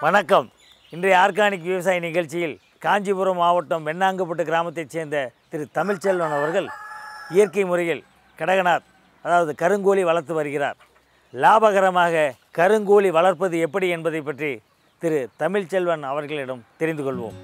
வணக்கம் இன்றைய ஆர்கானிக் விவசாய நிகழ்ச்சியில் காஞ்சிபுரம் மாவட்டம் வெண்ணாங்கப்பட்டு கிராமத்தைச் சேர்ந்த திரு தமிழ்ச்செல்வன் அவர்கள் இயற்கை முறையில் கடகநாத் அதாவது கருங்கோழி வளர்த்து வருகிறார் லாபகரமாக கருங்கோழி வளர்ப்பது எப்படி என்பதை பற்றி திரு தமிழ்ச்செல்வன் அவர்களிடம் தெரிந்து கொள்வோம்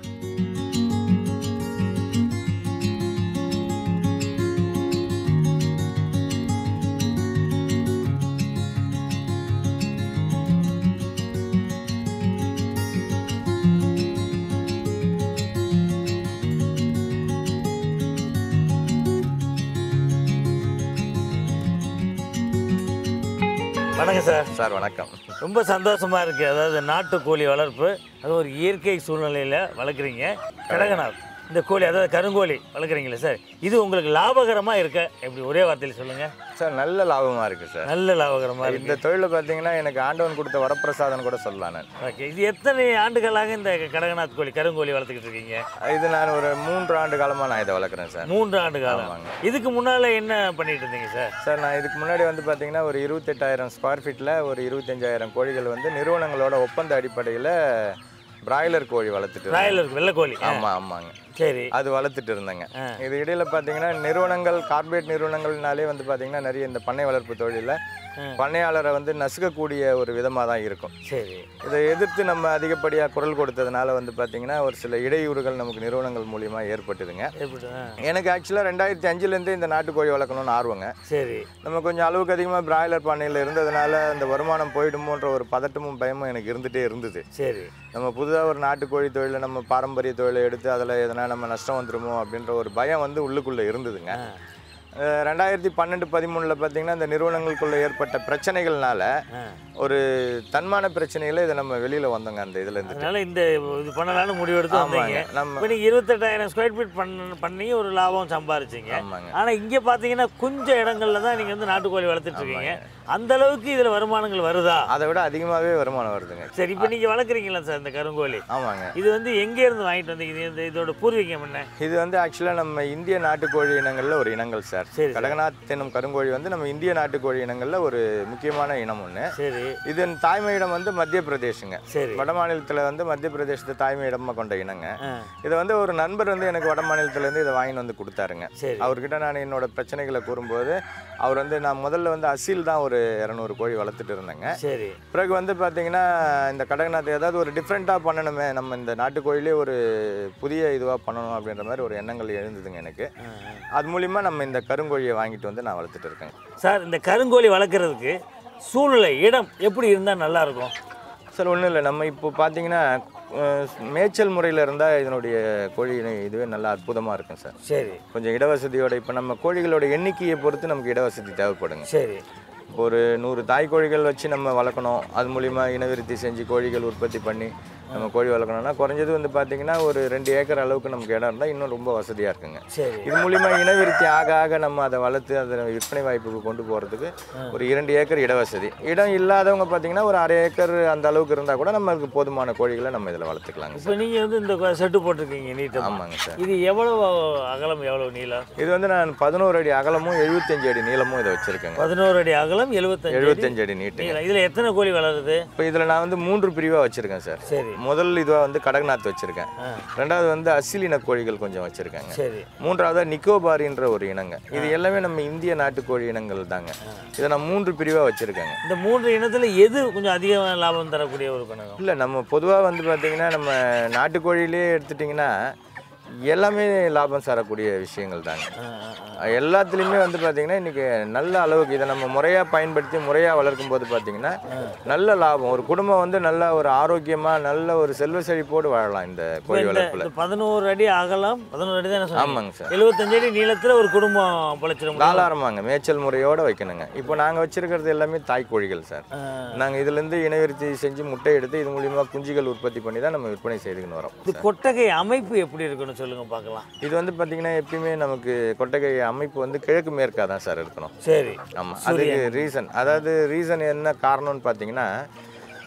வணக்கம் சார் சார் வணக்கம் ரொம்ப சந்தோஷமாக இருக்குது அதாவது நாட்டுக்கோழி வளர்ப்பு அது ஒரு இயற்கை சூழ்நிலையில் வளர்க்குறீங்க கடகநாத் இந்த கோழி அதாவது கருங்கோழி வளர்க்குறீங்களே சார் இது உங்களுக்கு லாபகரமாக இருக்க எப்படி ஒரே வார்த்தையில் சொல்லுங்கள் சார் நல்ல லாபமாக இருக்குது சார் நல்ல லாபகரமாக இருக்கு இந்த தொழிலை பார்த்தீங்கன்னா எனக்கு ஆண்டவன் கொடுத்த வரப்பிரசாதம் கூட சொல்லலாம் நான் ஓகே இது எத்தனை ஆண்டுகளாக இந்த கடகநாத் கோழி கருங்கோழி வளர்த்துக்கிட்டு இருக்கீங்க இது நான் ஒரு மூன்று ஆண்டு காலமாக நான் இதை வளர்க்குறேன் சார் மூன்று ஆண்டு காலம் ஆமாங்க. இதுக்கு முன்னால் என்ன பண்ணிட்டு இருந்தீங்க சார் சார் நான் இதுக்கு முன்னாடி வந்து பார்த்தீங்கன்னா ஒரு இருபத்தெட்டாயிரம் ஸ்கொயர் ஃபீட்டில் ஒரு இருபத்தஞ்சாயிரம் கோழிகள் வந்து நிறுவனங்களோட ஒப்பந்த அடிப்படையில் பிராய்லர் கோழி வளர்த்துட்டு ராயலர் வெள்ளைக்கோழி ஆ, ஆமாம் ஆமாங்க சரி அது வளர்த்துட்டு இருந்தேங்க இது இடையில பார்த்தீங்கன்னா நிறுவனங்கள் கார்ப்பரேட் நிறுவனங்கள்னாலே வந்து பார்த்தீங்கன்னா நிறைய இந்த பண்ணை வளர்ப்பு தொழிலில் பண்ணையாளரை வந்து நசுக்கக்கூடிய ஒரு விதமாக தான் இருக்கும் சரி இதை எதிர்த்து நம்ம அதிகப்படியாக குரல் கொடுத்ததுனால வந்து பார்த்தீங்கன்னா ஒரு சில இடையூறுகள் நமக்கு நிறுவனங்கள் மூலியமா ஏற்பட்டுதுங்க எப்படி ஆ, எனக்கு ஆக்சுவலாக ரெண்டாயிரத்தி அஞ்சுலேருந்தே இந்த நாட்டுக்கோழி வளர்க்கணும்னு ஆர்வங்க சரி நம்ம கொஞ்சம் அளவுக்கு அதிகமாக பிராய்லர் பண்ணையில் இருந்ததுனால அந்த வருமானம் போயிடுமோன்ற ஒரு பதட்டமும் பயமும் எனக்கு இருந்துகிட்டே இருந்தது சரி நம்ம புதுதாக ஒரு நாட்டுக்கோழி தொழிலை நம்ம பாரம்பரிய தொழிலை எடுத்து அதில் எதனா நம்ம நஷ்டம் வந்துருமோ அப்படின்ற ஒரு பயம் வந்து உள்ளுக்குள்ளே இருந்ததுங்க ஆ, அஹ் ரெண்டாயிரத்தி பன்னெண்டு பதிமூணில் பார்த்தீங்கன்னா இந்த நிறுவனங்களுக்குள்ளே ஏற்பட்ட பிரச்சனைகள்னால ஆ. ஒரு தன்மான பிரச்சனையில் இதை நம்ம வெளியில் வந்தோங்க அந்த இதுலேருந்து அதனால இந்த இது பண்ணலாம்னு முடிவெடுத்து வந்தீங்க ஆமாங்க நம்ம இப்போ நீங்கள் இருபத்தெட்டாயிரம் ஸ்கொயர் ஃபீட் பண்ண பண்ணி ஒரு லாபம் சம்பாரிச்சிங்க ஆமாங்க ஆனால் இங்கே பார்த்தீங்கன்னா கொஞ்சம் இடங்கள்ல தான் நீங்கள் வந்து நாட்டுக்கோழி வளர்த்துட்டு இருக்கீங்க அந்த அளவுக்கு இதில் வருமானங்கள் வருதா அதை விட அதிகமாகவே வருமானம் வருதுங்க சரி இப்போ நீங்கள் வளர்க்குறீங்களா சார் இந்த கருங்கோழி ஆமாங்க இது வந்து எங்கே இருந்து வாங்கிட்டு வந்தீங்க இது இந்த இதோட பூர்வீகம் என்ன இது வந்து ஆக்சுவலாக நம்ம இந்திய நாட்டுக்கோழி இனங்களில் ஒரு இனங்கள் சார் சரி சார். கடகநாத் என்னும் கருங்கோழி வந்து நம்ம இந்திய நாட்டுக்கோழி இனங்களில் ஒரு முக்கியமான இனம் ஒன்று சரி இதன் தாய்மையிடம் வந்து மத்திய பிரதேசங்க சரி வட மாநிலத்தில் வந்து மத்திய பிரதேசத்தை தாய்மையிடமாக கொண்ட இனங்க ஆ இதை வந்து ஒரு நண்பர் வந்து எனக்கு வட மாநிலத்திலேருந்து இதை வாங்கிட்டு வந்து கொடுத்தாருங்க சரி அவர்கிட்ட நான் என்னோட பிரச்சனைகளை கூறும்போது அவர் வந்து நான் முதல்ல வந்து அசில் தான் ஒரு இரநூறு கோழி வளர்த்துட்டு இருந்தேங்க சரி பிறகு வந்து பார்த்தீங்கன்னா இந்த கடகநாத் ஏதாவது ஒரு டிஃப்ரெண்ட்டாக பண்ணணுமே நம்ம இந்த நாட்டுக்கோழிலே ஒரு புதிய இதுவாக பண்ணணும் அப்படின்ற மாதிரி ஒரு எண்ணங்கள் எழுந்ததுங்க எனக்கு ஆ, ஆ. அது மூலிமா நம்ம இந்த கருங்கோழியை வாங்கிட்டு வந்து நான் வளர்த்துட்டு இருக்கேன் சார் இந்த கருங்கோழி வளர்க்குறதுக்கு சூழ்நிலை இடம் எப்படி இருந்தால் நல்லா இருக்கும் சார் ஒன்றும் இல்லை நம்ம இப்போ பார்த்தீங்கன்னா அஹ், மேய்ச்சல் முறையில் இருந்தால் இதனுடைய கோழி இன- இதுவே நல்லா அற்புதமாக இருக்கும் சார் சரி கொஞ்சம் இடவசதியோட இப்போ நம்ம கோழிகளோட எண்ணிக்கையை பொறுத்து நமக்கு இடவசதி தேவைப்படுங்க சரி இப்போ ஒரு நூறு தாய் கோழிகள் வச்சு நம்ம வளர்க்கணும் அது மூலிமா இனவிருத்தி செஞ்சு கோழிகள் உற்பத்தி பண்ணி நம்ம கோழி வளர்க்கணும்னா குறைஞ்சது வந்து பார்த்தீங்கன்னா ஒரு ரெண்டு ஏக்கர் அளவுக்கு நமக்கு இடம் இருந்தால் இன்னும் ரொம்ப வசதியாக இருக்குங்க சரி இது மூலிமா இனவிருத்தி ஆக ஆக நம்ம அதை வளர்த்து அதை விற்பனை வாய்ப்புக்கு கொண்டு போகிறதுக்கு ஒரு இரண்டு ஏக்கர் இடவசதி இடம் இல்லாதவங்க பார்த்தீங்கன்னா ஒரு அரை ஏக்கர் அந்த அளவுக்கு இருந்தால் கூட நம்மளுக்கு போதுமான கோழிகளை நம்ம இதில் வளர்த்துக்கலாங்க இப்போ நீங்கள் வந்து இந்த கொ- செட்டு போட்டிருக்கீங்க நீட்டமாக ஆமாங்க சார் இது எவ்வளவு அகலம் எவ்வளவு நீளம் இது வந்து நான் பதினோரு அடி அகலமும் எழுபத்தஞ்சு அடி நீளமும் இதை வச்சுருக்கேங்க பதினோரு அடி அகலம் எழுபத்தஞ்சு அடி எழுபத்தஞ்சு அடி நீட்டுங்க நீளம் இதில் எத்தனை கோழி வளருது இப்போ இதில் நான் வந்து மூன்று பிரிவாக வச்சுருக்கேன் சார் சரி முதல் இதுவாக வந்து கடக்நாத் வச்சுருக்கேன் ஆ ரெண்டாவது வந்து அசிலின கோழிகள் கொஞ்சம் வச்சுருக்காங்க சரி மூன்றாவது நிக்கோபாரின்ற ஒரு இனங்க இது எல்லாமே நம்ம இந்திய நாட்டுக்கோழி இனங்கள் தாங்க இதை நான் மூன்று பிரிவாக வச்சுருக்கேங்க இந்த மூன்று இனத்தில் எது கொஞ்சம் அதிக லாபம் தரக்கூடிய ஒரு கணக்கம் இல்லை நம்ம பொதுவாக வந்து பார்த்திங்கன்னா நம்ம நாட்டுக்கோழியிலே எடுத்துட்டிங்கன்னா எல்லாமே லாபம் தரக்கூடிய விஷயங்கள் தாங்க ஆ, ஆ, ஆ. எல்லாத்துலேயுமே வந்து பார்த்திங்கன்னா இன்றைக்கி நல்ல அளவுக்கு இதை நம்ம முறையாக பயன்படுத்தி முறையாக வளர்க்கும் போது பார்த்திங்கன்னா நல்ல லாபம் ஒரு குடும்பம் வந்து நல்ல ஒரு ஆரோக்கியமாக நல்ல ஒரு செல்வ செழிப்போடு வாழலாம் இந்த இப்போ கோழி இந்த வளர்ப்பில் இந்த பதினோரு அடி அகலம் பதினோரு அடி தான் சொன்னீங்க ஆமாங்க சார் எழுபத்தஞ்சு அடி நீளத்தில் ஒரு குடும்பம் பிழைச்சிட முடியும் தாராளமாங்க மேய்ச்சல் முறையோடு வைக்கணுங்க இப்போ நாங்கள் வச்சிருக்கிறது எல்லாமே தாய் கோழிகள் சார் ஆ. நாங்கள் இதுலேருந்து இனவிருத்தி செஞ்சு முட்டை எடுத்து இது மூலியமாக குஞ்சுகள் உற்பத்தி பண்ணி தான் நம்ம விற்பனை செய்துக்கின்னு வரோம் இது கொட்டகை அமைப்பு எப்படி இருக்குன்னு சொல்லுங்க பார்க்கலாம் இது வந்து பார்த்தீங்கன்னா எப்பயுமே நமக்கு கொட்டகை அமைப்பு வந்து கிழக்கு மேற்காக தான் சார் இருக்கணும் சரி ஆமாம் அதுக்கு ரீசன் அதாவது ரீசன் என்ன காரணம்னு பார்த்தீங்கன்னா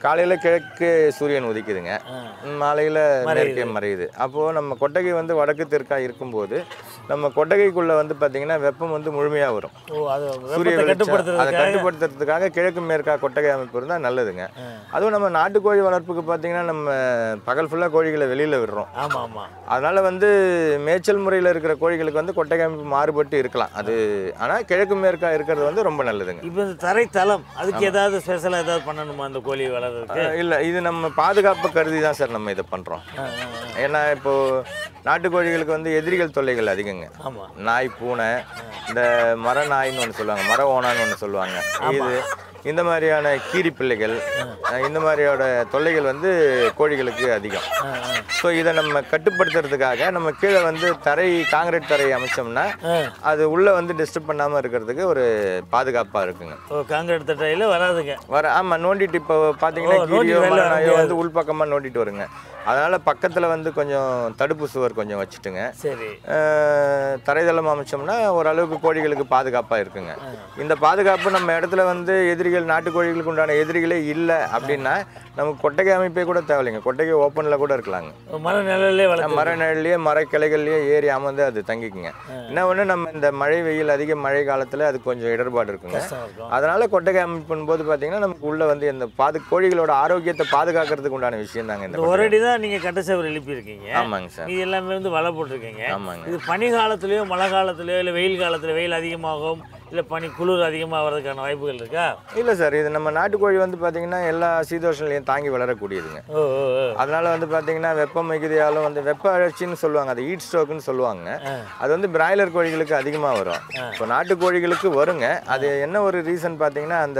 காலையில் கிழக்கு சூரியன் உதிக்குதுங்க ஆ. மாலையில் மேற்கே மறையுது அப்போது நம்ம கொட்டகை வந்து வடக்கு தெற்கா இருக்கும்போது நம்ம கொட்டகைக்குள்ளே வந்து பார்த்திங்கன்னா வெப்பம் வந்து முழுமையாக வரும் ஓ அது சூரிய வெப்பத்தை வெளிச்சம் அதை கட்டுப்படுத்துறதுக்காக கட்டுப்படுத்துறதுக்காக கிழக்கு மேற்கா கொட்டகை அமைப்பு இருந்தால் நல்லதுங்க அதுவும் நம்ம நாட்டுக்கோழி வளர்ப்புக்கு பார்த்தீங்கன்னா நம்ம பகல் ஃபுல்லாக கோழிகளை வெளியில் விடுறோம் ஆமா ஆமா அதனால வந்து மேய்ச்சல் முறையில் இருக்கிற கோழிகளுக்கு வந்து கொட்டகை அமைப்பு மாறுபட்டு இருக்கலாம் அது ஆனால் கிழக்கு மேற்கா இருக்கிறது வந்து ரொம்ப நல்லதுங்க இப்போ இந்த தரைத்தளம் அதுக்கு ஏதாவது ஸ்பெஷலாக ஏதாவது பண்ணணுமா அந்த கோழி வளர்றதுக்கு இல்லை இது நம்ம பாதுகாப்பு கருதி தான் சார் நம்ம இதை பண்ணுறோம் ஆ, ஆ, ஆ. ஏன்னா இப்போ நாட்டுக்கோழிகளுக்கு வந்து எதிரிகள் தொல்லைகள் அதிகங்க ஆமா நாய் பூனை இந்த மர நாய்ன்னு ஒன்று சொல்லுவாங்க மர ஓனான்னு ஒன்று சொல்லுவாங்க இது இந்த மாதிரியான கீரி பிள்ளைகள் அஹ் இந்த மாதிரியோட தொல்லைகள் வந்து கோழிகளுக்கு அதிகம் ஆ, ஆ. ஸோ இதை நம்ம கட்டுப்படுத்துறதுக்காக நம்ம கீழே வந்து தரை காங்கிரீட் தரை அமைச்சோம்னா ஆ. அது உள்ளே வந்து டிஸ்டர்ப் பண்ணாமல் இருக்கிறதுக்கு ஒரு பாதுகாப்பாக இருக்குங்க ஓ காங்கிரீட் தட்டையில் வராதுங்க வர ஆமாம் நோண்டிட்டு இப்போ பார்த்தீங்கன்னா ஓ, நோண்டி கீரியோ வெளில வர மரநாயோ முடியாது. வந்து உள்பக்கமாக நோண்டிட்டு வருங்க அதனால் பக்கத்தில் வந்து கொஞ்சம் தடுப்பு சுவர் கொஞ்சம் வச்சுட்டுங்க சரி அஹ், தரைதளம் அமைச்சோம்னா ஓரளவுக்கு கோழிகளுக்கு பாதுகாப்பாக இருக்குங்க இந்த பாதுகாப்பு நம்ம இடத்துல வந்து எதிரிகள் நாட்டுக்கோழிகளுக்கு உண்டான எதிரிகளே இல்லை அப்படின்னா நமக்கு கொட்டகை அமைப்பே கூட தேவையில்லைங்க கொட்டகை ஓப்பனில் கூட இருக்கலாங்க மர நிழல்லே வளர்த்து மர நிழல்லையே மரக்கிளைகள்லையே ஏறி அமர்ந்து அது தங்கிக்குங்க என்ன ஒன்று நம்ம இந்த மழை வெயில் அதிக மழை காலத்தில் அது கொஞ்சம் இடர்பாடு இருக்குங்க கஷ்டம் இருக்கும் அதனால கொட்டகை அமைப்புன் போது பார்த்தீங்கன்னா நமக்கு உள்ள வந்து இந்த பாது கோழிகளோட ஆரோக்கியத்தை பாதுகாக்கிறதுக்கு உண்டான விஷயம் தாங்க இந்த இந்த ஒரு அடி தான் நீங்கள் கட்ட சவர் எழுப்பியிருக்கீங்க ஆமாங்க சார் இது எல்லாமே வந்து வலை போட்டிருக்கீங்க ஆமாங்க இது பனி காலத்துலயோ மழை காலத்துலயோ இல்லை வெயில் காலத்துல வெயில் அதிகமாகும் இல்லை பனி குளிர் அதிகமாக வர்றதுக்கான வாய்ப்புகள் இருக்கா இல்லை சார் இது நம்ம நாட்டுக்கோழி வந்து பார்த்தீங்கன்னா எல்லா சீதோஷங்களையும் தாங்கி வளரக்கூடியதுங்க ஓ ஓ ஓ அதனால வந்து பார்த்தீங்கன்னா வெப்ப மிகுதியாலும் வந்து வெப்ப அழற்சின்னு சொல்லுவாங்க அது ஹீட் ஸ்ட்ரோக்குன்னு சொல்லுவாங்க ஆ. அது வந்து பிராய்லர் கோழிகளுக்கு அதிகமாக வரும் இப்போ நாட்டுக்கோழிகளுக்கு வருங்க அது என்ன ஒரு ரீசன் பார்த்தீங்கன்னா அந்த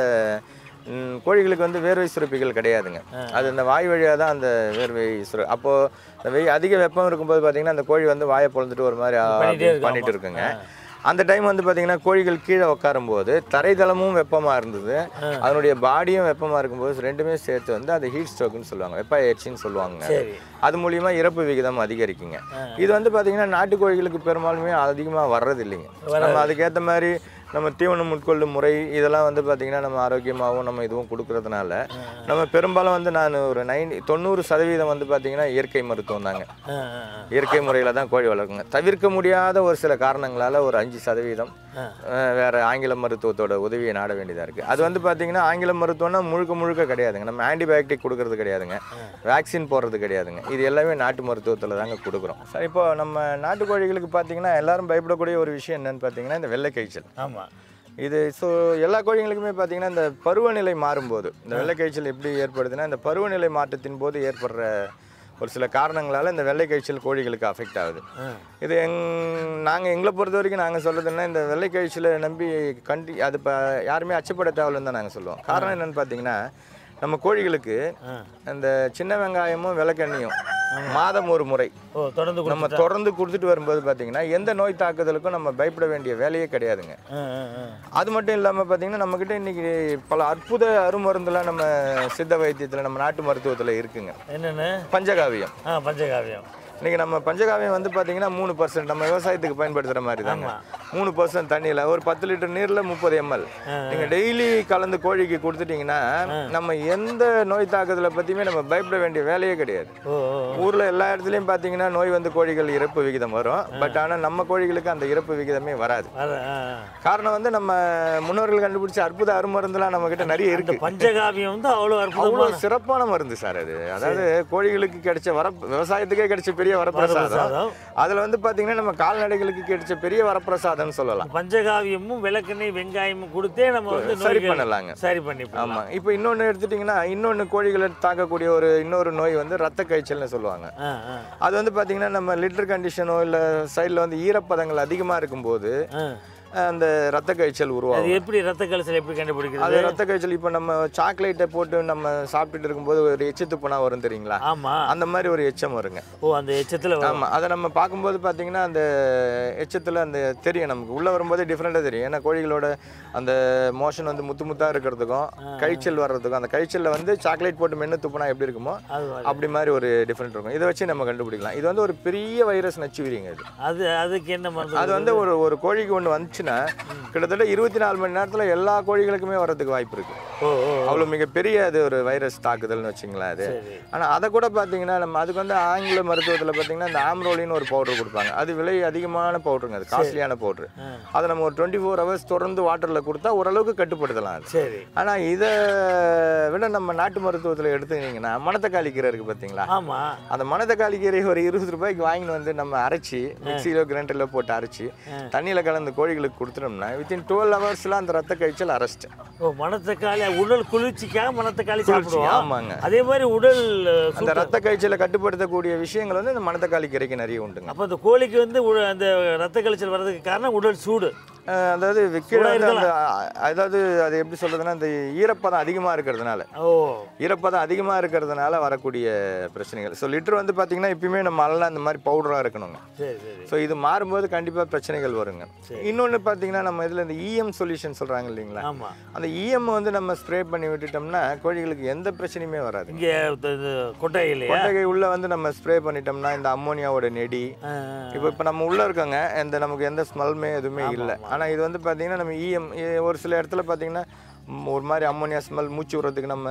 ம், கோழிகளுக்கு வந்து வேர்வை சுரப்பிகள் கிடையாதுங்க அது அந்த வாய் வழியாக தான் அந்த வேர்வை சுர அப்போது அந்த வெய் அதிக வெப்பம் இருக்கும்போது பார்த்தீங்கன்னா அந்த கோழி வந்து வாயை பொழந்துட்டு ஒரு மாதிரி ஆ, பண்ணிட்டே இருக்கும், பண்ணிட்டு ஆமா. இருக்குங்க அந்த டைம் வந்து பார்த்தீங்கன்னா கோழிகள் கீழே உட்காரும்போது தரைதளமும் வெப்பமாக இருந்தது அதனுடைய பாடியும் வெப்பமாக இருக்கும்போது ரெண்டுமே சேர்த்து வந்து அது ஹீட் ஸ்ட்ரோக்குன்னு சொல்லுவாங்க வெப்ப எச்சின்னு சொல்லுவாங்க சரி அது மூலியமா இறப்பு விகிதம் அதிகரிக்குங்க ஆ. இது வந்து பார்த்தீங்கன்னா நாட்டுக்கோழிகளுக்கு பெரும்பாலுமே அதிகமாக வர்றது இல்லைங்க நம்ம அதுக்கேற்ற மாதிரி நம்ம தீவனம் உட்கொள்ளும் முறை இதெல்லாம் வந்து பார்த்தீங்கன்னா நம்ம ஆரோக்கியமாகவும் நம்ம இதுவும் கொடுக்கறதுனால நம்ம பெரும்பாலும் வந்து நான் ஒரு நைன்டி தொண்ணூறு சதவீதம் வந்து பார்த்தீங்கன்னா இயற்கை மருத்துவம் தாங்க ஆ ஆ ஆ. இயற்கை முறையில் தான் கோழி வளர்க்குங்க தவிர்க்க முடியாத ஒரு சில காரணங்களால ஒரு அஞ்சு சதவீதம் ஆ. அஹ், வேற ஆங்கில மருத்துவத்தோட உதவியை நாட வேண்டியதாக இருக்குது அது வந்து பார்த்தீங்கன்னா ஆங்கில மருத்துவம்னா முழுக்க முழுக்க கிடையாதுங்க நம்ம ஆன்டிபயோட்டிக் கொடுக்கறது கிடையாதுங்க வேக்சின் போடுறது கிடையாதுங்க இது எல்லாமே நாட்டு மருத்துவத்தில் தாங்க கொடுக்குறோம் சார் இப்போ நம்ம நாட்டு கோழிகளுக்கு பார்த்தீங்கன்னா எல்லாரும் பயப்படக்கூடிய ஒரு விஷயம் என்னன்னு பார்த்தீங்கன்னா இந்த வெள்ளை காய்ச்சல் ஆமா இது ஸோ எல்லா கோழிகளுக்குமே பார்த்தீங்கன்னா இந்த பருவநிலை மாறும்போது இந்த வெள்ளை காய்ச்சல் எப்படி ஏற்படுதுன்னா இந்த பருவநிலை மாற்றத்தின் போது ஏற்படுற ஒரு சில காரணங்களால் இந்த வெள்ளை காய்ச்சல் கோழிகளுக்கு அஃபெக்ட் ஆகுது ஆ. இது எங் நாங்கள் எங்களை பொறுத்த வரைக்கும் நாங்கள் சொல்கிறதுன்னா இந்த வெள்ளை காய்ச்சலை நம்பி கண்டி அது இப்போ யாருமே அச்சப்பட தேவையில்லைன்னு தான் நாங்கள் சொல்லுவோம் காரணம் என்னன்னு பார்த்தீங்கன்னா நம்ம கோழிகளுக்கு ஆ. அந்த சின்ன வெங்காயமும் விளக்கெண்ணியும் மாதம் ஒரு முறை ஓ தொடர்ந்து நம்ம கொடுத்துட்டா. தொடர்ந்து கொடுத்துட்டு வரும்போது பார்த்தீங்கன்னா எந்த நோய் தாக்குதலுக்கும் நம்ம பயப்பட வேண்டிய வேலையே கிடையாதுங்க ஆ ஆ ஆ அது மட்டும் இல்லாமல் பார்த்தீங்கன்னா நம்மக்கிட்ட இன்னைக்கு பல அற்புத அருமருந்துலாம் நம்ம சித்த வைத்தியத்தில் நம்ம நாட்டு மருத்துவத்தில் இருக்குங்க என்னென்ன பஞ்சகாவியம் ஆ பஞ்சகாவியம் இன்னைக்கு நம்ம பஞ்சகாவியம் வந்து பார்த்தீங்கன்னா மூணு பர்சன்ட் நம்ம விவசாயத்துக்கு பயன்படுத்துகிற மாதிரி தாங்க மூணு பர்சன்ட் தண்ணியில் ஒரு பத்து லிட்டர் நீரில் முப்பது எம்எல் நீங்கள் டெய்லி கலந்து கோழிக்கு கொடுத்துட்டீங்கன்னா நம்ம எந்த நோய் தாக்குதலை பற்றியுமே நம்ம பயப்பட வேண்டிய வேலையே கிடையாது ஓ ஓ ஊரில் எல்லா இடத்துலையும் பார்த்தீங்கன்னா நோய் வந்து கோழிகள் இறப்பு விகிதம் வரும் பட் ஆனால் நம்ம கோழிகளுக்கு அந்த இறப்பு விகிதமே வராது வர ஆ ஆ. காரணம் வந்து நம்ம முன்னோர்கள் கண்டுபிடிச்ச அற்புத அருமருந்துலாம் நம்ம கிட்ட நிறைய இருக்கு பஞ்சகாவியம் வந்து அவ்வளோ அவ்வளோ அற்புதமான சிறப்பான மருந்து சார் அது அதாவது கோழிகளுக்கு கிடைச்ச வர விவசாயத்துக்கே கிடைச்ச பெரிய வரப்பிரசாதம் வரப்பிரசாதம். அதுல வந்து பாத்தீங்கன்னா நம்ம கால்நடைகளுக்கு கிடைச்ச பெரிய வரப்பிரசாதம்னு சொல்லலாம் பஞ்சகாவியமும் விளக்கெண்ணெய் வெங்காயமும் கொடுத்தே நம்ம வந்து சரி நோய்கள் பண்ணலாங்க சரி பண்ணி ஆமா இப்போ இன்னொன்னு எடுத்துட்டீங்கன்னா இன்னொன்னு கோழிகளை தாக்கக்கூடிய ஒரு இன்னொரு நோய் வந்து ரத்த காய்ச்சல்னு சொல்லுவாங்க ஆ ஆ அது வந்து பாத்தீங்கன்னா நம்ம லிட்டர் கண்டிஷனோ இல்ல சைடுல வந்து ஈரப்பதங்கள் அதிகமா இருக்கும்போது ஆ. அஹ், அந்த ரத்த காய்ச்சல் உருவாகும் அது எப்படி ரத்த கலசல் எப்படி கண்டுபிடிக்கிறது அது ரத்த காய்ச்சல் இப்போ நம்ம சாக்லேட்டை போட்டு நம்ம சாப்பிட்டுட்டு இருக்கும்போது ஒரு எச்சு துப்புனா வரும் தெரியுங்களா ஆமா அந்த மாதிரி ஒரு எச்சம் வருங்க ஓ அந்த எச்சத்துல வரும். ஆமாம் அதை நம்ம பார்க்கும்போது பார்த்தீங்கன்னா அந்த எச்சத்தில் அந்த தெரியும் நமக்கு உள்ளே வரும்போதே டிஃப்ரெண்ட்டாக தெரியும் ஏன்னா கோழிகளோட அந்த மோஷன் வந்து முத்து முத்தாக இருக்கிறதுக்கும் கழிச்சல் வர்றதுக்கும் அந்த கழிச்சலில் வந்து சாக்லேட் போட்டு மென்று துப்புனா எப்படி இருக்குமோ அது வரும். அப்படி மாதிரி ஒரு டிஃப்ரெண்ட் இருக்கும் இதை வச்சு நம்ம கண்டுபிடிக்கலாம் இது வந்து ஒரு பெரிய வைரஸ் நச்சுவிரிங்க இது அது அதுக்கு என்ன மருந்து அது வந்து ஒரு ஒரு கோழிக்கு ஒன்று வந்துச்சுன்னா கிட்டத்தட்ட இருபத்தி நாலு மணி நேரத்தில் எல்லா கோழிகளுக்குமே வர்றதுக்கு வாய்ப்பு இருக்குது ஓ ஓ அவ்வளோ மிகப்பெரிய அது ஒரு வைரஸ் தாக்குதல்னு வச்சுங்களேன் அது சரி ஆனால் அதை கூட பார்த்தீங்கன்னா நம்ம அதுக்கு வந்து ஆங்கில மருத்துவத்தில் பார்த்தீங்கன்னா இந்த ஆம்ரோலின்னு ஒரு பவுடர் கொடுப்பாங்க அது விலை அதிகமான பவுடருங்க அது காஸ்ட்லியான பவுடர் ஆ. அதை நம்ம ஒரு டுவெண்ட்டி ஃபோர் ஹவர்ஸ் தொடர்ந்து வாட்டரில் கொடுத்தா ஓரளவுக்கு கட்டுப்படுத்தலாம் அது சரி ஆனால் இதை விட நம்ம நாட்டு மருத்துவத்தில் எடுத்துக்கிட்டிங்கன்னா மணத்தக்காளி கீரை இருக்குது பார்த்தீங்களா ஆமா அந்த மணத்தக்காளி கீரை ஒரு இருபது ரூபாய்க்கு வாங்கிட்டு வந்து நம்ம அரைச்சி மிக்சியிலோ கிரைண்டரில் போட்டு அரைச்சி தண்ணியில் கலந்து கோழிகளுக்கு கொடுத்துட்டோம்னா வித்தின் டுவெல் ஹவர்ஸில் அந்த ரத்த கழிச்சல் அரெஸ்ட் ஓ மணத்தக்காளி உடல் குளிர்ச்சிக்காக மணத்தக்காளி சாப்பிடுவோம் ஆமாங்க அதே மாதிரி உடல் அஹ், அந்த ரத்த கழிச்சலை கட்டுப்படுத்தக்கூடிய விஷயங்கள் வந்து இந்த மணத்தக்காளி கீரைக்கு நிறைய உண்டுங்க அப்போ அந்த கோழிக்கு வந்து உ- அந்த ரத்த கழிச்சல் வர்றதுக்கு காரணம் உடல் சூடு அஹ் அதாவது கீழே வந்து அந்த அ- அதாவது அது எப்படி சொல்றதுன்னா இந்த ஈரப்பதம் அதிகமாக இருக்கிறதுனால ஓ ஈரப்பதம் அதிகமாக இருக்கிறதுனால வரக்கூடிய பிரச்சனைகள் ஸோ லிட்டர் வந்து பார்த்தீங்கன்னா எப்பயுமே நம்ம எல்லாம் இந்த மாதிரி பவுடராக இருக்கணுங்க சரி சரி ஸோ இது மாறும்போது கண்டிப்பாக பிரச்சனைகள் வருங்க இன்னொன்று பார்த்தீங்கன்னா நம்ம இதில் இந்த இஎம் சொல்யூஷன் சொல்கிறாங்க இல்லைங்களா ஆமா அந்த இஎம் வந்து நம்ம ஸ்ப்ரே பண்ணி விட்டுட்டோம்னா கோழிகளுக்கு எந்த பிரச்சனையுமே வராது இங்க இந்த- இந்த கொட்டை இல்லையா கொட்டகை உள்ள வந்து நம்ம ஸ்ப்ரே பண்ணிட்டோம்னா இந்த அம்மோனியாவோட நெடி ஆ, இப்போ இப்போ நம்ம உள்ள இருக்கோங்க எந்த நமக்கு எந்த ஸ்மெல்மே எதுவுமே இல்லை ஆனால் இது வந்து பார்த்தீங்கன்னா நம்ம இஎம் ஒரு சில இடத்துல பார்த்தீங்கன்னா ம், ஒரு மாதிரி அம்மோனியா ஸ்மெல் மூச்சு விடுறதுக்கு நம்ம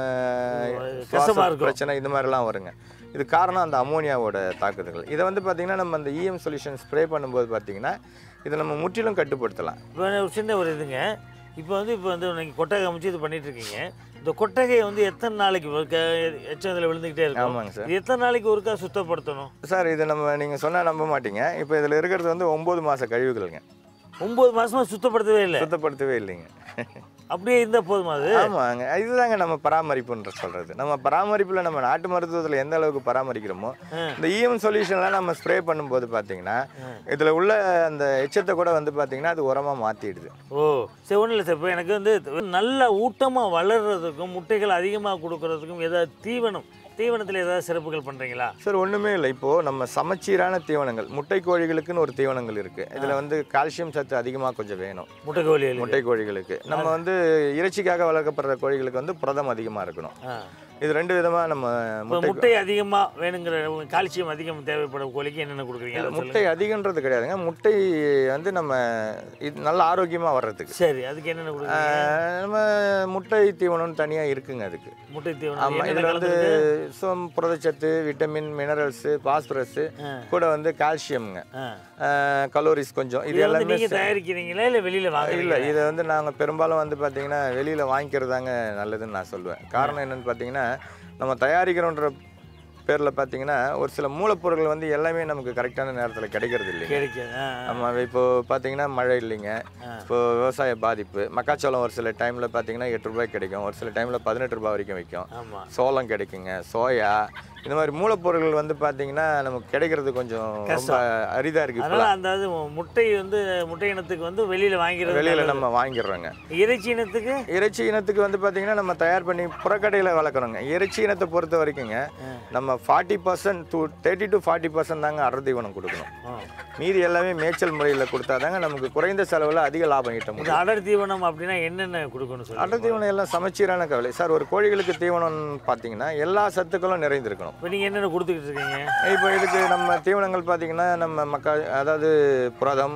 கஷ்டமா சுவாச இருக்கும். பிரச்சனை இது மாதிரிலாம் வருங்க இது காரணம் அந்த அம்மோனியாவோட தாக்குதல்கள் இதை வந்து பார்த்தீங்கன்னா நம்ம அந்த இஎம் சொல்யூஷன் ஸ்ப்ரே பண்ணும்போது பார்த்தீங்கன்னா இதை நம்ம முற்றிலும் கட்டுப்படுத்தலாம் இப்போ ஒரு சின்ன ஒரு இதுங்க இப்போ வந்து இப்போ வந்து நீங்கள் கொட்டகை அமைச்சு இது பண்ணிட்டு இருக்கீங்க இந்த கொட்டகையை வந்து எத்தனை நாளைக்கு எச்சம் இதில் விழுந்துக்கிட்டே இருக்கும் ஆமாங்க சார் இது எத்தனை நாளைக்கு ஒருக்கா சுத்தப்படுத்தணும் சார் இது நம்ம நீங்கள் சொன்னால் நம்ப மாட்டீங்க இப்போ இதில் இருக்கிறது வந்து ஒம்பது மாத கழிவுகளுங்க ஒம்பது மாசமா சுத்தப்படுத்தவே இல்லை சுத்தப்படுத்தவே இல்லைங்க அப்படியே இருந்தால் போதுமா அது ஆமாங்க இதுதாங்க நம்ம பராமரிப்புன்ற சொல்றது நம்ம பராமரிப்புல நம்ம நாட்டு மருத்துவத்துல எந்த அளவுக்கு பராமரிக்கிறோமோ இந்த இஎம் சொல்யூஷன்லாம் நம்ம ஸ்ப்ரே பண்ணும்போது பாத்தீங்கன்னா இதுல உள்ள அந்த எச்சத்தை கூட வந்து பாத்தீங்கன்னா அது உரமா மாத்திடுது ஓ சரி ஒன்றும் இல்லை சார் இப்போ எனக்கு வந்து நல்ல ஊட்டமாக வளர்றதுக்கும் முட்டைகள் அதிகமாக கொடுக்கறதுக்கும் ஏதாவது தீவனம் தீவனத்தில் ஏதாவது சிறப்புகள் பண்ணுறீங்களா சார் ஒண்ணுமே இல்லை இப்போ நம்ம சமச்சீரான தீவனங்கள் முட்டை கோழிகளுக்குன்னு ஒரு தீவனங்கள் இருக்கு இதுல வந்து கால்சியம் சத்து அதிகமா கொஞ்சம் வேணும் முட்டைக்கோழிகள் முட்டை கோழிகளுக்கு நம்ம வந்து இறைச்சிக்காக வளர்க்கப்படுற கோழிகளுக்கு வந்து புரதம் அதிகமா இருக்கணும் ஆ இது ரெண்டு விதமா நம்ம இப்போ முட்டை முட்டை அதிகமாக வேணுங்கிற கால்சியம் அதிகம் தேவைப்படும் கோழிக்கு என்னென்ன கொடுக்குறீங்க அதை சொல்லுங்க. முட்டை அதிகன்றது கிடையாதுங்க முட்டை வந்து நம்ம இது நல்ல ஆரோக்கியமா வர்றதுக்கு சரி அதுக்கு என்னென்ன கொடுக்குறீங்க ஆஹ் நம்ம முட்டை தீவனம்னு தனியா இருக்குங்க அதுக்கு முட்டை தீவனம் ஆமா என்னென்ன இதுல வந்து கலந்துருக்கு? சோம் புரதச்சத்து விட்டமின் மினரல்ஸ் பாஸ்பரஸ் ஆ. கூட வந்து கால்சியம்ங்க ஆ கலோரிஸ் கொஞ்சம் இது இது வந்து எல்லாமே நீங்கள் தயாரிக்கிறீங்களா இல்லை வெளியில் வாங்க இல்லை இதை வந்து நாங்கள் பெரும்பாலும் வந்து பார்த்தீங்கன்னா வெளியில் வாங்கிக்கிறதாங்க நல்லதுன்னு நான் சொல்லுவேன் காரணம் என்னன்னு பார்த்தீங்கன்னா நம்ம தயாரிக்கிறோன்ற பேரில் பார்த்தீங்கன்னா ஒரு சில மூலப்பொருட்கள் வந்து எல்லாமே நமக்கு கரெக்டான நேரத்தில் கிடைக்கிறது இல்லைங்க கிடைக்கும் ஆ ஆ. ஆமாம் இப்போ பார்த்தீங்கன்னா மழை இல்லைங்க இப்போ விவசாய பாதிப்பு மக்காச்சோளம் ஒரு சில டைமில் பார்த்தீங்கன்னா எட்டு ரூபாய் கிடைக்கும் ஒரு சில டைமில் பதினெட்டு ரூபாய் வரைக்கும் விற்கும் ஆமாம் சோளம் கிடைக்குங்க சோயா இந்த மாதிரி மூலப்பொருட்கள் வந்து பார்த்தீங்கன்னா நமக்கு கிடைக்கிறது கொஞ்சம் ரொம்ப அரிதாக இருக்குது அதனால அந்த அது முட்டை வந்து முட்டை இனத்துக்கு வந்து வெளியில் வாங்கிறது வெளியில் நம்ம வாங்கிடுறோங்க இறைச்சி இனத்துக்கு இறைச்சி இனத்துக்கு வந்து பார்த்தீங்கன்னா நம்ம தயார் பண்ணி புறக்கடையில் வளர்க்குறோங்க இறைச்சி இனத்தை பொறுத்த வரைக்குங்க நம்ம forty percent to thirty to forty percent தாங்க அடர் தீவனம் கொடுக்கணும் ஆ. மீதி எல்லாமே மேய்ச்சல் முறையில் கொடுத்தாதாங்க நமக்கு குறைந்த செலவில் அதிக லாபம் ஈட்ட இந்த முடியும் அடர் தீவனம் அப்படின்னா என்னென்ன கொடுக்கணும் சொல்லி அடர் தீவனம் எல்லாம் சமச்சீரான கவலை சார் ஒரு கோழிகளுக்கு தீவனம்னு பார்த்தீங்கன்னா எல்லா சத்துக்களும் நிறைந்திருக்கணும் இப்போ நீங்கள் என்னென்ன கொடுத்துக்கிட்டு இருக்கீங்க இப்போ இதுக்கு நம்ம தீவனங்கள் பார்த்தீங்கன்னா நம்ம மக்கா அதாவது புரதம்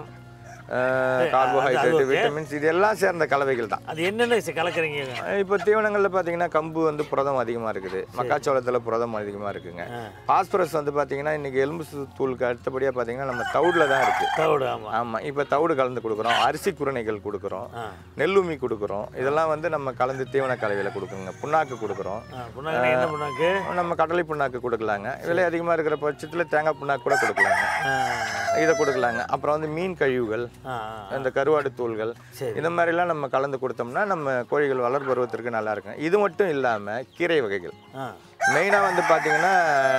கார்போஹைட்ரேட் okay. விட்டமின்ஸ் இது எல்லாம் சேர்ந்த கலவைகள் தான் அது என்னென்ன ச- கலக்குறீங்க இப்போ தீவனங்களில் பார்த்தீங்கன்னா கம்பு வந்து புரதம் அதிகமாக இருக்குது மக்காச்சோளத்தில் புரதம் அதிகமாக இருக்குங்க ஆ. பாஸ்பரஸ் வந்து பார்த்தீங்கன்னா இன்னைக்கு எலும்பு சு- தூளுக்கு அடுத்தபடியாக பார்த்தீங்கன்னா நம்ம தவிடில் தான் இருக்குது தவிடு ஆமாம் ஆமாம் இப்போ தவிடு கலந்து கொடுக்குறோம் அரிசி குருணைகள் கொடுக்குறோம் ஆ நெல்லுமி கொடுக்குறோம் இதெல்லாம் வந்து நம்ம கலந்து தீவன கலவையில் கொடுக்குறோங்க புண்ணாக்கு கொடுக்குறோம் ஆ புண்ணாக்கு என்ன புண்ணாக்கு நம்ம கடலை புண்ணாக்கு கொடுக்கலாங்க விலை அதிகமாக இருக்கிற பட்சத்தில் தேங்காய் புண்ணாக்கு கூட கொடுக்கலாங்க ஆ இதை கொடுக்கலாங்க அப்புறம் வந்து மீன் கழிவுகள் ஆ இந்த கருவாடு தூள்கள் சரி இந்த மாதிரிலாம் நம்ம கலந்து கொடுத்தோம்னா நம்ம கோழிகள் வளர் பருவத்திற்கு நல்லா இருக்கும் இது மட்டும் இல்லாமல் கீரை வகைகள் ஆ மெயினாக வந்து பார்த்தீங்கன்னா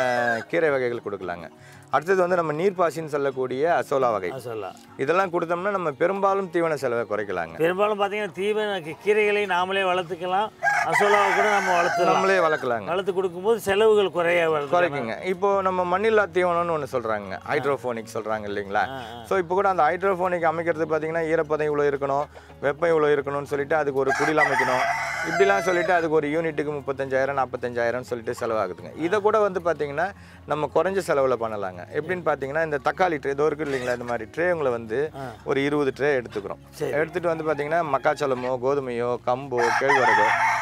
கீரை வகைகள் கொடுக்கலாங்க அடுத்தது வந்து நம்ம நீர்ப்பாசின்னு சொல்லக்கூடிய அசோலா வகை ஆ சொல்லலாம் இதெல்லாம் கொடுத்தோம்னா நம்ம பெரும்பாலும் தீவன செலவை குறைக்கலாங்க பெரும்பாலும் பார்த்தீங்கன்னா தீவன கீ- கீரைகளை நாமளே வளர்த்துக்கலாம் அசோலாவை கூட நம்ம வளர்த்துக்கலாம் நம்மளே வளர்க்கலாங்க வளர்த்து கொடுக்கும்போது செலவுகள் குறைய வருது குறைக்குங்க இப்போ நம்ம மண்ணில்லா தீவனம்னு ஒன்று சொல்கிறாங்க ஹைட்ரோஃபோனிக் சொல்கிறாங்க இல்லைங்களா ஆ, ஆ. ஸோ இப்போ கூட அந்த ஹைட்ரோஃபோனிக் அமைக்கிறது பார்த்தீங்கன்னா ஈரப்பதம் இவ்வளோ இருக்கணும் வெப்பம் இவ்வளோ இருக்கணும்னு சொல்லிட்டு அதுக்கு ஒரு குடில் அமைக்கணும் இப்படிலாம் சொல்லிட்டு அதுக்கு ஒரு யூனிட்டுக்கு முப்பத்தஞ்சாயிரம் நாற்பத்தஞ்சாயிரம்னு சொல்லிட்டு செலவாகுதுங்க இதை கூட வந்து பார்த்தீங்கன்னா நம்ம குறைஞ்ச செலவில் பண்ணலாங்க எப்படின்னு பார்த்தீங்கன்னா இந்த தக்காளி ட்ரே இதோ இருக்கு இல்லைங்களா இந்த மாதிரி ட்ரேங்களை வந்து ஆ. ஒரு இருபது ட்ரே எடுத்துக்கிறோம் சரி. எடுத்துகிட்டு வந்து பார்த்தீங்கன்னா மக்காச்சோளமோ கோதுமையோ கம்போ கேழ்வரகோ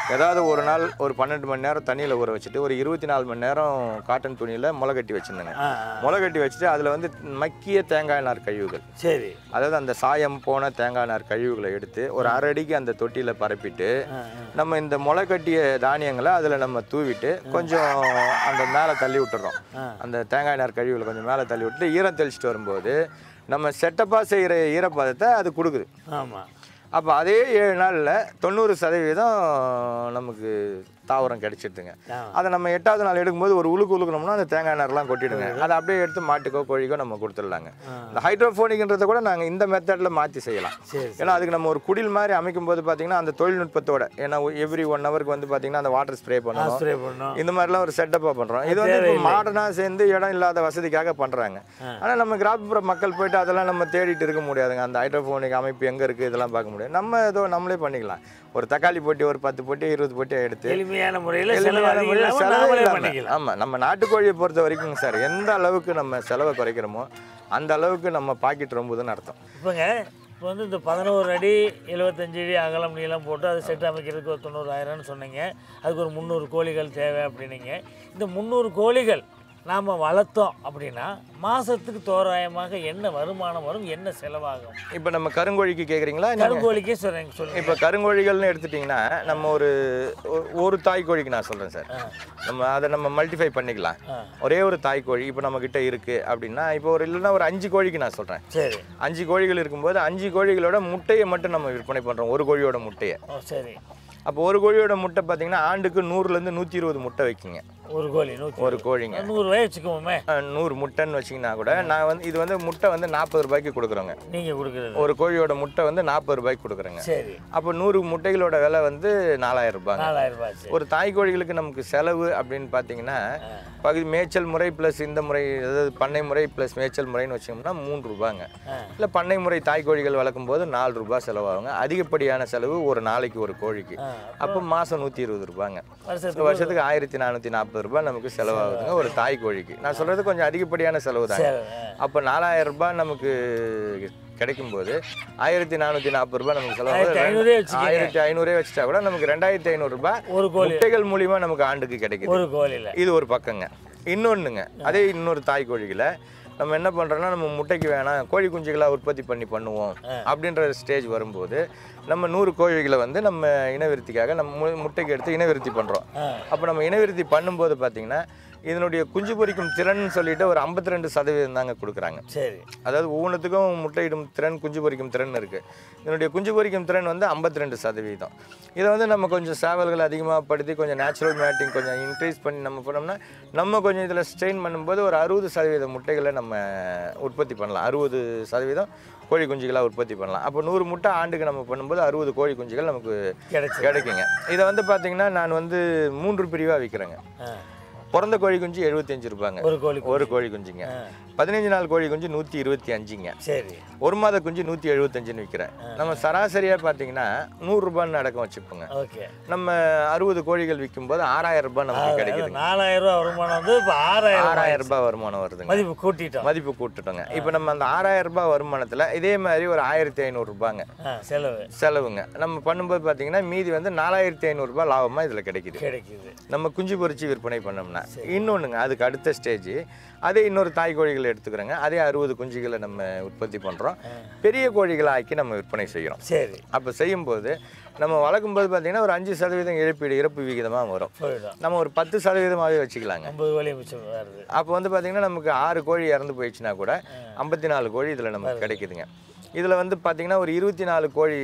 ஏதாவது ஒரு நாள் ஒரு பன்னெண்டு மணி நேரம் தண்ணியில் ஊற வச்சுட்டு ஒரு இருபத்தி நாலு மணி நேரம் காட்டன் துணியில் முளை கட்டி வச்சுருந்தேங்க ஆ ஆ. முளை கட்டி வச்சுட்டு அதில் வந்து மக்கிய தேங்காய் நார் கழிவுகள் சரி அதாவது அந்த சாயம் போன தேங்காய் நார் கழிவுகளை எடுத்து ஒரு அரை அடிக்கு அந்த தொட்டியில் பரப்பிட்டு ஆ ஆ. நம்ம இந்த முளை கட்டிய தானியங்களை அதில் நம்ம தூவிட்டு கொஞ்சம் அந்த மேலே தள்ளி விட்டுறோம் ஆ. அந்த தேங்காய் நார் கழிவுகளை கொஞ்சம் மேலே தள்ளி விட்டு ஈரம் தெளிச்சிட்டு வரும்போது நம்ம செட்டப்பாக செய்கிற ஈரப்பதத்தை அது கொடுக்குது ஆமாம் அப்போ அதே ஏழு நாளில் தொண்ணூறு சதவீதம் நமக்கு தாவரம் கிடைச்சிடுதுங்க ஆ. அதை நம்ம எட்டாவது நாள் எடுக்கும்போது ஒரு உழுக்கு உழுக்கணும்னா அந்த தேங்காய் நார்லாம் கொட்டிடுங்க அதை அப்படியே எடுத்து மாட்டுக்கோ கோழிக்கோ நம்ம கொடுத்துடலாங்க இந்த ஹைட்ரோஃபோனிக்ன்றதை கூட நாங்கள் இந்த மெத்தடில் மாற்றி செய்யலாம் சரி ஏன்னா அதுக்கு நம்ம ஒரு குடில் மாதிரி அமைக்கும் போது பார்த்தீங்கன்னா அந்த தொழில்நுட்பத்தோட ஏன்னா எவ்ரி ஒன் ஹவருக்கு வந்து பார்த்தீங்கன்னா அந்த வாட்டர் ஸ்ப்ரே பண்ணணும் ஸ்ப்ரே பண்ணோம் இந்த மாதிரிலாம் ஒரு செட்டப்பாக பண்ணுறோம் இது வந்து இப்போ மாடர்னாக சேர்ந்து இடம் இல்லாத வசதிக்காக பண்ணுறாங்க ஆனால் நம்ம கிராமப்புற மக்கள் போயிட்டு அதெல்லாம் நம்ம தேடிட்டு இருக்க முடியாதுங்க அந்த ஹைட்ரோஃபோனிக் அமைப்பு எங்கே இருக்குது இதெல்லாம் பார்க்க முடியாது நம்ம ஏதோ நம்மளே பண்ணிக்கலாம் ஒரு தக்காளி போட்டி ஒரு பத்து போட்டி இருபது போட்டி எடுத்து எளிமையான முறையில் செலவு எளிமையான அதிகம் முறையில் இல்லாம செலவே நாமளே இல்லாம. பண்ணிக்கலாம் ஆமா நம்ம நாட்டுக்கோழியை பொறுத்த வரைக்கும் சார் எந்த அளவுக்கு நம்ம செலவை குறைக்கிறோமோ அந்த அளவுக்கு நம்ம பாக்கெட் ரொம்பதுன்னு அர்த்தம் இப்போங்க இப்போ வந்து இந்த பதினோரு அடி எழுபத்தஞ்சு அடி அகலம் நீளம் போட்டு அது செட் அமைக்கிறதுக்கு ஒரு தொண்ணூறாயிரம்னு சொன்னீங்க அதுக்கு ஒரு முந்நூறு கோழிகள் தேவை அப்படின்னீங்க இந்த முந்நூறு கோழிகள் நாம் வளர்த்தோம் அப்படின்னா மாதத்துக்கு தோராயமாக என்ன வருமானம் வரும் என்ன செலவாகும் இப்போ நம்ம கருங்கோழிக்கு கேட்குறீங்களா கருங்கோழிக்கே சொல்கிறேங்க சொல்லுங்க இப்போ கருங்கோழிகள்னு எடுத்துட்டிங்கன்னா நம்ம ஒரு ஒ- ஒரு தாய் கோழிக்கு நான் சொல்கிறேன் சார் நம்ம அதை நம்ம மல்டிஃபை பண்ணிக்கலாம் ஆ. ஒரே ஒரு தாய் கோழி இப்போ நம்ம கிட்ட இருக்குது அப்படின்னா இப்போ ஒரு இல்லைன்னா ஒரு அஞ்சு கோழிக்கு நான் சொல்கிறேன் சரி அஞ்சு கோழிகள் இருக்கும்போது அஞ்சு கோழிகளோட முட்டையை மட்டும் நம்ம விற்பனை பண்ணுறோம் ஒரு கோழியோட முட்டையை ஓ சரி அப்போ ஒரு கோழியோட முட்டை பார்த்தீங்கன்னா ஆண்டுக்கு நூறுலேருந்து நூற்றி இருபது முட்டை வைக்குங்க ஒரு கோழி நூற்றி ஒரு கோழிங்க நூறு ரூபாய் வச்சுக்குவோமே அஹ் நூறு முட்டைன்னு வச்சிங்கன்னா கூட நான் வந்து இது வந்து முட்டை வந்து நாற்பது ரூபாய்க்கு கொடுக்குறோங்க நீங்கள் கொடுக்குறது ஒரு கோழியோட முட்டை வந்து நாற்பது ரூபாய்க்கு கொடுக்குறேங்க சரி அப்போ நூறு முட்டைகளோட விலை வந்து நாலாயிரம் ரூபாங்க நாலாயிரம் ரூபாய் சரி ஒரு தாய் கோழிகளுக்கு நமக்கு செலவு அப்படின்னு பார்த்தீங்கன்னா பகுதி மேய்ச்சல் முறை ப்ளஸ் இந்த முறை அதாவது பண்ணை முறை ப்ளஸ் மேய்ச்சல் முறைன்னு வச்சோம்னா மூன்று ரூபாங்க ஆ. இல்லை பண்ணை முறை தாய் கோழிகள் வளர்க்கும் போது நாலு ரூபாய் செலவாகுங்க அதிகப்படியான செலவு ஒரு நாளைக்கு ஒரு கோழிக்கு ஆ. அப்போ மாதம் நூற்றி இருபது ரூபாங்க வருஷத்துக்கு வருஷத்துக்கு ஆயிரத்தி நானூற்றி நாற்பது ரூபாய் நமக்கு செலவாகுதுங்க ஒரு தாய் கோழிக்கு நான் சொல்கிறது கொஞ்சம் அதிகப்படியான செலவு தாங்க சரி ஆ. அப்போ நாலாயிரம் ரூபாய் நமக்கு கிடைக்கும்போது ஆயிரத்தி நானூற்றி நாற்பது ரூபாய் நமக்கு ஆயிரத்தி செலவாகுது ஐநூறே வச்சுக்கோங்க. ஆயிரத்தி ஐநூறே வச்சுட்டா கூட நமக்கு ரெண்டாயிரத்தி ஐநூறுரூபா ஒரு கோழி முட்டைகள் மூலியமா நமக்கு ஆண்டுக்கு கிடைக்குது ஒரு கோழியில் இது ஒரு பக்கங்க இன்னொன்றுங்க அதே இன்னொரு தாய் கோழிகளை நம்ம என்ன பண்ணுறோம்னா நம்ம முட்டைக்கு வேணாம் கோழி குஞ்சுகளை உற்பத்தி பண்ணி பண்ணுவோம் அப்படின்ற ஸ்டேஜ் வரும்போது நம்ம நூறு கோழிகளை வந்து நம்ம இனவிருத்திக்காக நம்ம மு- முட்டைக்கு எடுத்து இனவிருத்தி பண்ணுறோம் ஆ. அப்போ நம்ம இனவிருத்தி பண்ணும்போது பார்த்தீங்கன்னா இதனுடைய குஞ்சு பொரிக்கும் திறன் சொல்லிட்டு ஒரு 52% ரெண்டு சதவீதம் தாங்க கொடுக்குறாங்க சரி அதாவது ஒவ்வொன்றுத்துக்கும் முட்டையிடும் திறன் குஞ்சு பொரிக்கும் திறன் இருக்குது இதனுடைய குஞ்சு பொரிக்கும் திறன் வந்து 52% ரெண்டு சதவீதம் இதை வந்து நம்ம கொஞ்சம் சேவல்கள் அதிகமாக படுத்தி கொஞ்சம் நேச்சுரல் மேட்டிங் கொஞ்சம் இன்க்ரீஸ் பண்ணி நம்ம பண்ணோம்னா நம்ம கொஞ்சம் இதில் ஸ்ட்ரெயின் பண்ணும்போது ஒரு அறுபது சதவீத முட்டைகளை நம்ம உற்பத்தி பண்ணலாம் அறுபது சதவீதம் கோழி குஞ்சுகளாக உற்பத்தி பண்ணலாம் அப்போ நூறு முட்டை ஆண்டுக்கு நம்ம பண்ணும்போது அறுபது கோழி குஞ்சுகள் நமக்கு கிடைச்சி கிடைக்குங்க இதை வந்து பார்த்தீங்கன்னா நான் வந்து மூன்று பிரிவாக விற்கிறேங்க ஆ. பிறந்த கோழி குஞ்சு எழுபத்தஞ்சு ரூபாங்க ஒரு கோழி ஒரு கோழி குஞ்சுங்க பதினஞ்சு நாள் கோழி குஞ்சு நூற்றி இருபத்தி அஞ்சுங்க சரி ஒரு மாத குஞ்சு நூற்றி எழுபத்தஞ்சுன்னு விற்கிறேன் நம்ம சராசரியாக பார்த்தீங்கன்னா நூறுரூபான்னு அடக்கம் வச்சுப்போங்க ஓகே நம்ம அறுபது கோழிகள் விற்கும்போது ஆறாயிரம் ரூபாய் நமக்கு கிடைக்குதுங்க நாலாயிரம் ரூபாய் வருமானம் வந்து இப்போ ஆறாயிரம் ஆறாயிரம் ரூபாய் வருமானம் வருதுங்க மதிப்பு கூட்டிட்டோம் மதிப்பு கூட்டுட்டோங்க இப்போ நம்ம அந்த ஆறாயிரம் ரூபாய் வருமானத்தில் இதே மாதிரி ஒரு ஆயிரத்தி ஐநூறுரூபாங்க ஆ செலவு செலவுங்க நம்ம பண்ணும்போது பார்த்தீங்கன்னா மீதி வந்து நாலாயிரத்தி ஐநூறுரூபா லாபமாக இதில் கிடைக்குது கிடைக்குது நம்ம குஞ்சு பொரிச்சு விற்பனை பண்ணோம்னா இன்னொன்றுங்க அதுக்கு அடுத்த ஸ்டேஜ் அதே இன்னொரு தாய் கோழிகளை எடுத்துக்கிறோங்க அதே அறுபது குஞ்சுகளை நம்ம உற்பத்தி பண்ணுறோம் பெரிய கோழிகளை ஆக்கி நம்ம விற்பனை செய்கிறோம் சரி அப்போ செய்யும்போது நம்ம வளர்க்கும்போது பார்த்தீங்கன்னா ஒரு அஞ்சு சதவீதம் இழப்பீடு இறப்பு விகிதமாக வரும் போயிடும் நம்ம ஒரு பத்து சதவீதமாகவே வச்சுக்கலாங்க ஐம்பது கோழி மிச்சம் வருது அப்போ வந்து பார்த்தீங்கன்னா நமக்கு ஆறு கோழி இறந்து போயிடுச்சுன்னா கூட ஐம்பத்தி நாலு கோழி இதில் நமக்கு கிடைக்குதுங்க இதில் வந்து பார்த்தீங்கன்னா ஒரு இருபத்தி நாலு கோழி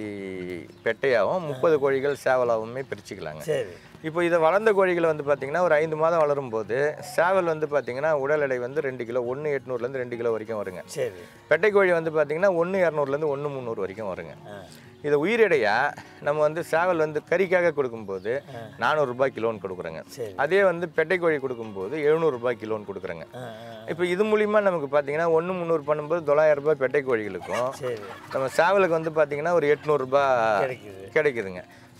பெட்டையாகவும் முப்பது கோழிகள் சேவலாகவுமே பிரிச்சுக்கலாங்க சரி இப்போ இதை வளர்ந்த கோழிகளை வந்து பார்த்தீங்கன்னா ஒரு ஐந்து மாதம் வளரும் போது சேவல் வந்து பார்த்தீங்கன்னா உடல் எடை வந்து ரெண்டு கிலோ ஒன்று எட்நூறுலேருந்து ரெண்டு கிலோ வரைக்கும் வருங்க சரி பெட்டை கோழி வந்து பார்த்தீங்கன்னா ஒன்று இரநூறுலேருந்து ஒன்று முந்நூறு வரைக்கும் வருங்க ஆ இதை உயிரிடையா நம்ம வந்து சேவல் வந்து கறிக்காக கொடுக்கும்போது நானூறுரூபா கிலோன்னு கொடுக்குறோங்க சரி அதே வந்து பெட்டை கோழி கொடுக்கும்போது எழுநூறுபா கிலோன்னு கொடுக்குறேங்க ஆ ஆ இப்போ இது மூலிமா நமக்கு பார்த்தீங்கன்னா ஒன்று முந்நூறு பண்ணும்போது தொள்ளாயிரம் ரூபாய் பெட்டை கோழிகளுக்கும் சரி நம்ம சேவலுக்கு வந்து பார்த்தீங்கன்னா ஒரு எட்நூறுபா கிடைக்குது கிடைக்குதுங்க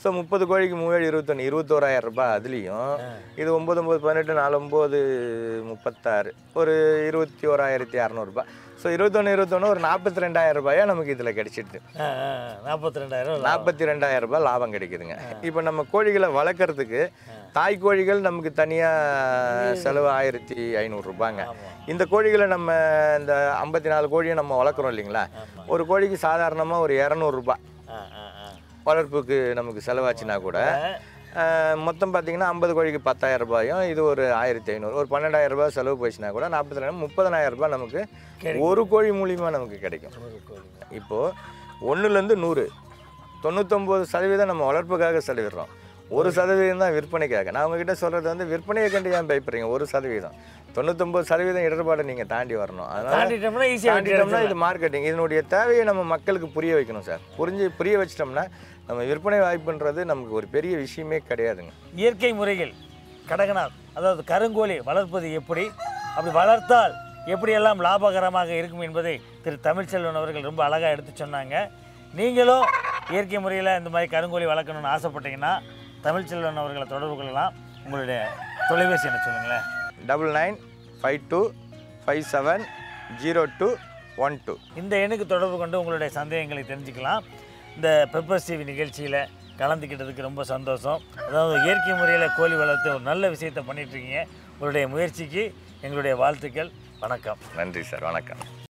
ஸோ முப்பது கோழிக்கு மூவேழு இருபத்தொன்று இருபத்தோராயிரம் ரூபாய் அதுலேயும் இது ஒம்பது ஒம்பது பதினெட்டு நாலு ஒம்பது முப்பத்தாறு ஒரு இருபத்தி ஓராயிரத்தி அறநூறுபா ஸோ இருபத்தொன்று இருபத்தொன்று ஒரு நாற்பத்தி ரெண்டாயிரம் ரூபாயா நமக்கு இதில் கிடைச்சிடுது நாற்பத்தி ரெண்டாயிரம் நாற்பத்தி ரெண்டாயிரம் ரூபாய் லாபம் கிடைக்குதுங்க இப்போ நம்ம கோழிகளை வளர்க்குறதுக்கு தாய் கோழிகள் நமக்கு தனியாக செலவு ஆயிரத்தி ஐநூறுரூபாங்க இந்த கோழிகளை நம்ம இந்த ஐம்பத்தி நாலு கோழியை நம்ம வளர்க்குறோம் இல்லைங்களா ஒரு கோழிக்கு சாதாரணமாக ஒரு இரநூறுபா வளர்ப்புக்கு நமக்கு செலவாச்சுன்னா கூட அஹ், மொத்தம் பார்த்தீங்கன்னா ஐம்பது கோழிக்கு பத்தாயிரம் ரூபாயும் இது ஒரு ஆயிரத்தி ஐநூறு ஒரு பன்னெண்டாயிரம் ரூபாய் செலவு போச்சுன்னா கூட நாற்பத்தி ரெண்டு முப்பதனாயிரம் ரூபாய் நமக்கு ஒரு கோழி மூலியமாக நமக்கு கிடைக்கும் இப்போது ஒன்றுலேருந்து நூறு தொண்ணூத்தொம்பது சதவீதம் நம்ம வளர்ப்புக்காக செலவிடுறோம் ஒரு சதவீதம் தான் விற்பனைக்காக நான் உங்ககிட்ட சொல்கிறது வந்து விற்பனையை கண்டு ஏன் பயப்படுறீங்க ஒரு சதவீதம் தொண்ணூத்தொம்பது சதவீதம் இடர்பாடு நீங்கள் தாண்டி வரணும் அதனால் தாண்டிட்டோம்னா ஈஸியாக தாண்டிட்டோம்னா இது மார்க்கெட்டிங் இதனுடைய தேவையை நம்ம மக்களுக்கு புரிய வைக்கணும் சார் புரிஞ்சு புரிய வச்சிட்டோம்னா நம்ம விற்பனை வாய்ப்புன்றது நமக்கு ஒரு பெரிய விஷயமே கிடையாதுங்க இயற்கை முறையில் கடகநாத் அதாவது கருங்கோழி வளர்ப்பது எப்படி அப்படி வளர்த்தால் எப்படியெல்லாம் லாபகரமாக இருக்கும் என்பதை திரு தமிழ்ச்செல்வன் அவர்கள் ரொம்ப அழகாக எடுத்து சொன்னாங்க நீங்களும் இயற்கை முறையில் இந்த மாதிரி கருங்கோழி வளர்க்கணும்னு ஆசைப்பட்டீங்கன்னா தமிழ்ச்செல்வன் அவர்களை தொடர்பு கொள்ளலாம் உங்களுடைய தொலைபேசி என்ன சொல்லுங்களேன் double nine five two five seven zero two one two இந்த எண்ணுக்கு தொடர்பு கொண்டு உங்களுடைய சந்தேகங்களை தெரிஞ்சுக்கலாம் இந்த பெப்பர்ஸ் டிவி நிகழ்ச்சியில் கலந்துக்கிட்டதுக்கு ரொம்ப சந்தோஷம் அதாவது இயற்கை முறையில் கோழி வளர்த்து ஒரு நல்ல விஷயத்தை பண்ணிட்டு இருக்கீங்க உங்களுடைய முயற்சிக்கு எங்களுடைய வாழ்த்துக்கள் வணக்கம் நன்றி சார் வணக்கம்